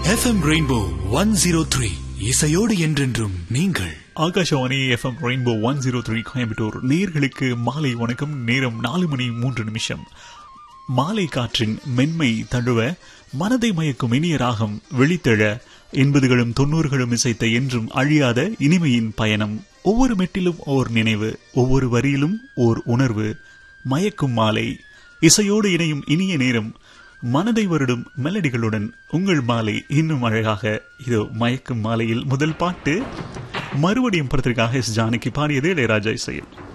FM rainbow one zero three இசையோடு என்றென்றும் நீங்கள் Akashvani FM rainbow one zero three Coimbatore நேர்களுக்கு மாலை வணக்கம் நேரம் நாலு மணி மூன்று நிமிஷம் மாலை காற்றின் மென்மை தழுவ மனதை மயக்கும் இனிய ராகம் வெளித்தெழ எண்பதுகளும் தொண்ணூறுகளும் இசைத்த என்றும் அழியாத இனிமையின் பயணம் ஒவ்வொரு மெட்டிலும் ஓர் நினைவு ஒவ்வொரு வரியிலும் ஓர் உணர்வு மயக்கும் மாலை இசையோடு இணையும் இனிய நேரம் மனதை வருடும் மெலடிகளுடன் உங்கள் மாலை இன்னும் அழகாக இதோ மயக்கும் மாலையில் முதல் பாட்டு மறுபடியும் படத்திற்காக எஸ் ஜானகி பாடியது இளையராஜா இசையில்